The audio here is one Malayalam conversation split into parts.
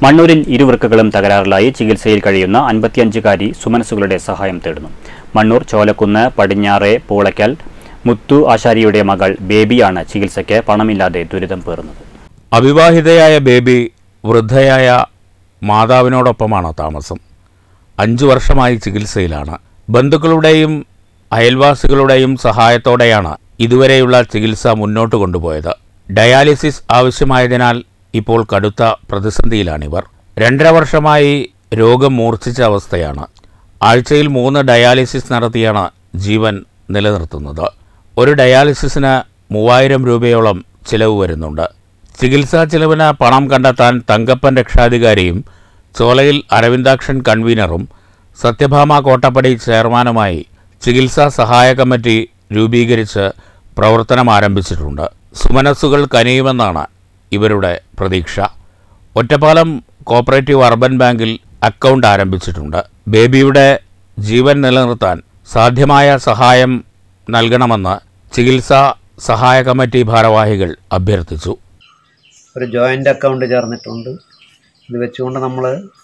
മണ്ണൂരിൽ ഇരുവൃക്കകളും തകരാറിലായി ചികിത്സയിൽ കഴിയുന്ന അൻപത്തിയഞ്ചുകാരി സുമനസുകളുടെ സഹായം തേടുന്നു മണ്ണൂർ ചോലക്കുന്ന് പടിഞ്ഞാറെ പൂളയ്ക്കൽ മുത്തു ആശാരിയുടെ മകൾ ബേബിയാണ് ചികിത്സയ്ക്ക് പണമില്ലാതെ ദുരിതം പേറുന്നത് അവിവാഹിതയായ ബേബി വൃദ്ധയായ മാതാവിനോടൊപ്പമാണ് താമസം അഞ്ചു വർഷമായി ചികിത്സയിലാണ് ബന്ധുക്കളുടെയും അയൽവാസികളുടെയും സഹായത്തോടെയാണ് ഇതുവരെയുള്ള ചികിത്സ മുന്നോട്ട് കൊണ്ടുപോയത് ഡയാലിസിസ് ആവശ്യമായതിനാൽ ഇപ്പോൾ കടുത്ത പ്രതിസന്ധിയിലാണിവർ രണ്ടര വർഷമായി രോഗം മൂർച്ഛിച്ച അവസ്ഥയാണ് ആഴ്ചയിൽ മൂന്ന് ഡയാലിസിസ് നടത്തിയാണ് ജീവൻ നിലനിർത്തുന്നത് ഒരു ഡയാലിസിസിന് മൂവായിരം രൂപയോളം ചിലവ് വരുന്നുണ്ട് ചികിത്സാ ചിലവിന് പണം കണ്ടെത്താൻ തങ്കപ്പൻ രക്ഷാധികാരിയും ചോലയിൽ അരവിന്ദാക്ഷൻ കൺവീനറും സത്യഭാമ കോട്ടപ്പടി ചെയർമാനുമായി ചികിത്സാ സഹായ കമ്മിറ്റി രൂപീകരിച്ച് പ്രവർത്തനം ആരംഭിച്ചിട്ടുണ്ട് സുമനസ്സുകൾ കനിയുമെന്നാണ് ഇവരുടെ പ്രതീക്ഷ ഒറ്റപ്പാലം കോപ്പറേറ്റീവ് അർബൻ ബാങ്കിൽ അക്കൗണ്ട് ആരംഭിച്ചിട്ടുണ്ട് ബേബിയുടെ ജീവൻ നിലനിർത്താൻ സാധ്യമായ സഹായം നൽകണമെന്ന് ചികിത്സാ സഹായ കമ്മിറ്റി ഭാരവാഹികൾ അഭ്യർത്ഥിച്ചു ഒരു ജോയിൻ്റ് അക്കൗണ്ട് ചേർന്നിട്ടുണ്ട് ഇത് വെച്ചുകൊണ്ട് നമ്മൾ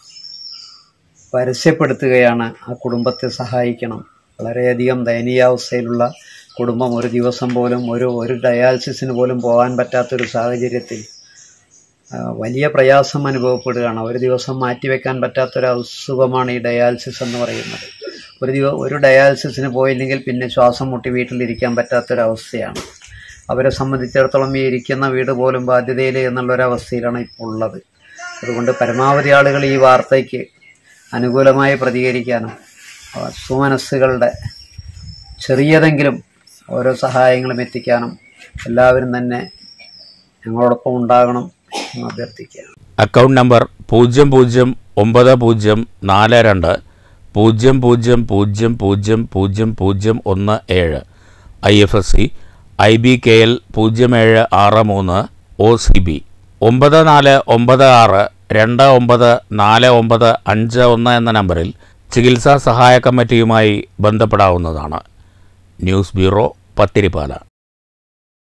പരസ്യപ്പെടുത്തുകയാണ് ആ കുടുംബത്തെ സഹായിക്കണം വളരെയധികം ദയനീയാവസ്ഥയിലുള്ള കുടുംബം ഒരു ദിവസം പോലും ഒരു ഒരു ഡയാലിസിസിന് പോലും പോകാൻ പറ്റാത്തൊരു സാഹചര്യത്തിൽ ആ, വലിയ പ്രയാസം അനുഭവപ്പെടുകയാണ് ഒരു ദിവസം മാറ്റിവെക്കാൻ പറ്റാത്തൊരു അസുഖമാണ് ഈ ഡയാലിസിസ് എന്ന് പറയുന്നത് ഒരു ദിവ ഒരു ഡയാലിസിസിന് പോയില്ലെങ്കിൽ പിന്നെ ശ്വാസം മുട്ടി വീട്ടിലിരിക്കാൻ പറ്റാത്തൊരവസ്ഥയാണ് അവരെ സംബന്ധിച്ചിടത്തോളം ഈ ഇരിക്കുന്ന വീട് പോലും ബാധ്യതയിൽ എന്നുള്ളൊരവസ്ഥയിലാണ് ഇപ്പോൾ ഉള്ളത് അതുകൊണ്ട് പരമാവധി ആളുകൾ ഈ വാർത്തയ്ക്ക് അനുകൂലമായി പ്രതികരിക്കാനും ആ, സുമനസ്സുകളുടെ ചെറിയതെങ്കിലും ഓരോ സഹായങ്ങളും എത്തിക്കാനും എല്ലാവരും തന്നെ ഞങ്ങളോടൊപ്പം ഉണ്ടാകണം എന്ന് അഭ്യർത്ഥിക്കുകയാണ് അക്കൗണ്ട് നമ്പർ പൂജ്യം പൂജ്യം ഒമ്പത് പൂജ്യം നാല് രണ്ട് പൂജ്യം പൂജ്യം പൂജ്യം പൂജ്യം പൂജ്യം പൂജ്യം ഒന്ന് ഏഴ് I F S C I B K L പൂജ്യം ഏഴ് ആറ് മൂന്ന് ഒ സി ബി ഒമ്പത് നാല് ഒമ്പത് ആറ് രണ്ട് ഒമ്പത് നാല് ഒമ്പത് അഞ്ച് ഒന്ന് എന്ന നമ്പറിൽ ചികിത്സാ സഹായ കമ്മിറ്റിയുമായി ബന്ധപ്പെടാവുന്നതാണ് ന്യൂസ് ബ്യൂറോ പത്തിരിപ്പാല